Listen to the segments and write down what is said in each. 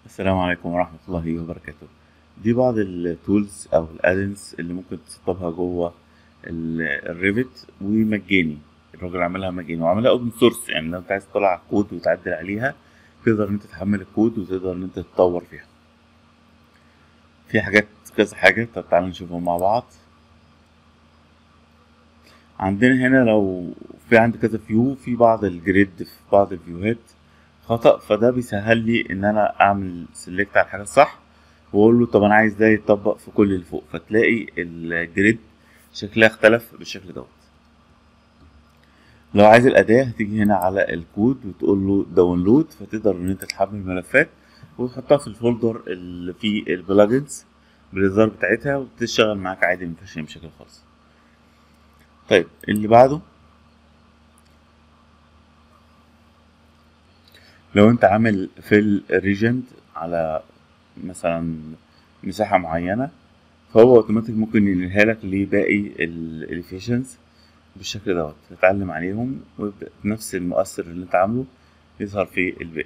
السلام عليكم ورحمة الله وبركاته دي بعض التولز أو الأدنس اللي ممكن تسطبها جوه الريفت ومجاني الراجل عاملها مجاني وعاملها اوبن سورس يعني لو انت عايز تطلع على الكود وتعدل عليها تقدر ان انت تحمل الكود وتقدر ان انت تطور فيها في حاجات كذا حاجة طب تعالوا نشوفهم مع بعض عندنا هنا لو في عندي كذا فيو في بعض الجريد في بعض الفيوهات خطأ فده بيسهل لي ان انا اعمل سيلكت على الحاجة الصح واقول له طب انا عايز ده يتطبق في كل اللي فوق فتلاقي الجريد شكلها اختلف بالشكل دوت لو عايز الأداة هتيجي هنا على الكود وتقول له داونلود فتقدر إن أنت تحمل الملفات وتحطها في الفولدر اللي فيه البلجنز بالإصدار بتاعتها وتشتغل معاك عادي مفيهاش أي مشاكل خالص. طيب اللي بعده لو أنت عامل في الريجنت على مثلا مساحة معينة فهو اوتوماتيك ممكن ينقلها لك لباقي الاليفيشنز بالشكل دوت تتعلم عليهم وبنفس المؤثر اللي انت عامله يظهر في الباقي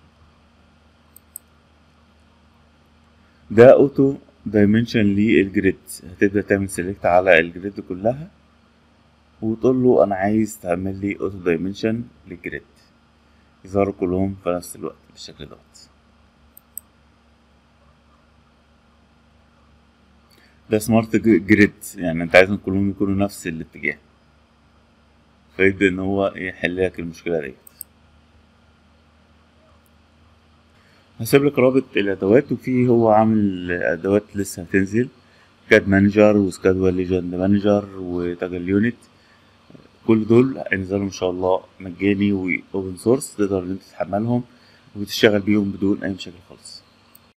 ده اوتو دايمنشن للجريد هتبدا تعمل سيلكت على الجريد كلها وتقول له انا عايز تعمل لي اوتو دايمنشن للجريد يظهروا كلهم في نفس الوقت بالشكل دوت ده سمارت جريد يعني انت عايزهم كلهم يكونوا نفس الاتجاه فيبدأ ان هو يحل لك المشكلة ديت هسيب لك رابط الادوات وفي هو عامل ادوات لسه هتنزل كاد مانجر وسكادوال ليجند مانجر وتاجل يونت كل دول هينزلوا ان شاء الله مجاني واوبن سورس تقدر ان انت تحملهم وتشتغل بيهم بدون اي مشاكل خالص